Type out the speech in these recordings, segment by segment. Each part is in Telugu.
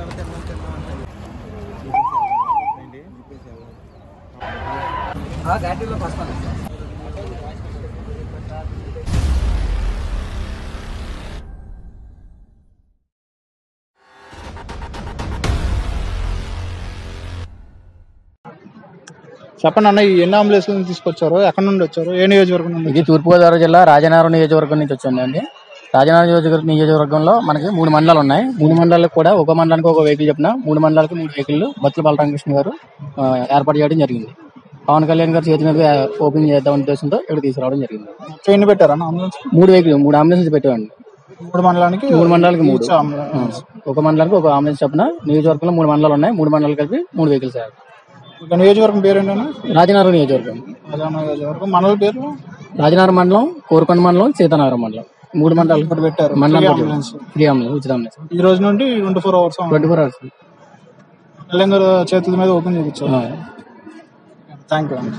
చెప్పండి అన్న ఈ ఎన్ని అంబులెన్స్ తీసుకొచ్చారు ఎక్కడ నుండి వచ్చారు ఏ నియోజకవర్గం నుండి ఇది తూర్పుగోదావరి జిల్లా రాజనగరం నియోజకవర్గం నుంచి వచ్చిందండి రాజనగరం నియోజకవర్గం నియోజకవర్గంలో మనకి మూడు మండలాలు ఉన్నాయి మూడు మండలాలకు కూడా ఒక మండలానికి ఒక వెహికల్ చెప్పిన మూడు మండలాలకు మూడు వెహికల్ బత్తుల బలరామకృష్ణ గారు ఆ, ఏర్పాటు చేయడం జరిగింది పవన్ కళ్యాణ్ గారు చేతి మీదుగా ఓపెన్ చేద్దాం ఉద్దేశంతో ఇక్కడ తీసుకురావడం జరిగింది ట్రైన్ పెట్టారన్న అంబులెన్స్ మూడు వెహికల్ మూడు అంబులెన్స్ పెట్టేవాడి మూడు మండలానికి మూడు మండలాలకి మూడు ఈచ్ అంబులెన్స్. ఆ, ఒక మండలానికి ఒక అంబులెన్స్ చెప్పిన నియోజకవర్గంలో మూడు మండలాలు ఉన్నాయి మూడు మండలాలు కలిపి మూడు వెహికల్స్ ఇక నియోజకవర్గం పేరేంటన్నా రాజనగరం నియోజకవర్గం ప్రధాన నియోజకవర్గం మండల పేరు రాజనగరం మండలం కోరుకొండ మండలం సీతానగరం మండలం మూడు మండలాలు ఇప్పుడు పెట్టారు మండలం ఫ్రీ పెట్టారు. అంబులెన్స్ ఫ్రీ అంబులెన్స్ ఉచిత అంబులెన్స్ ఈ రోజు నుండి twenty four hours twenty four hours Kalyan garu చేతుల మీద ఓపెన్ చేయించారు థ్యాంక్ యూ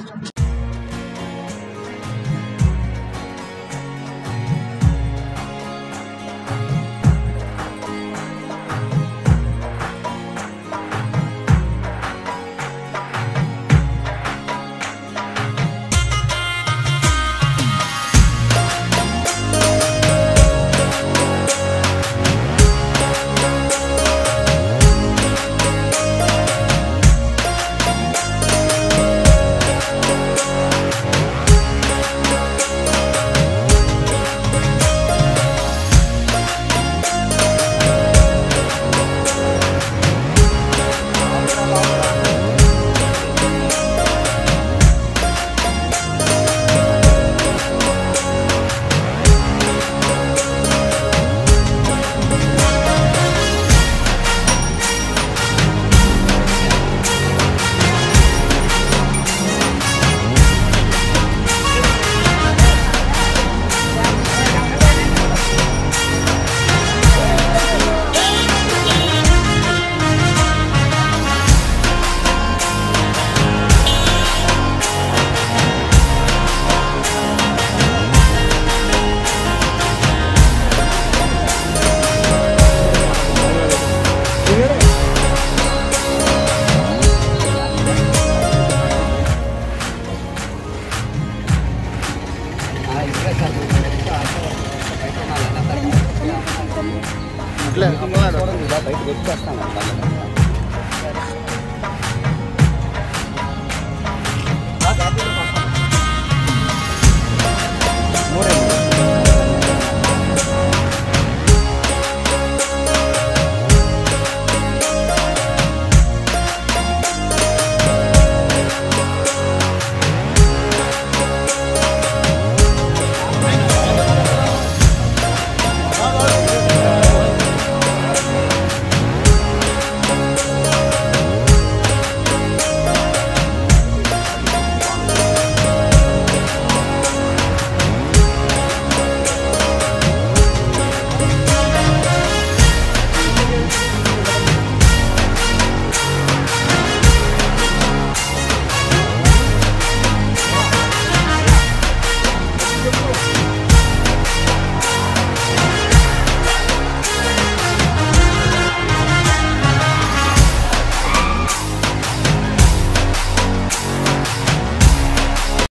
బయట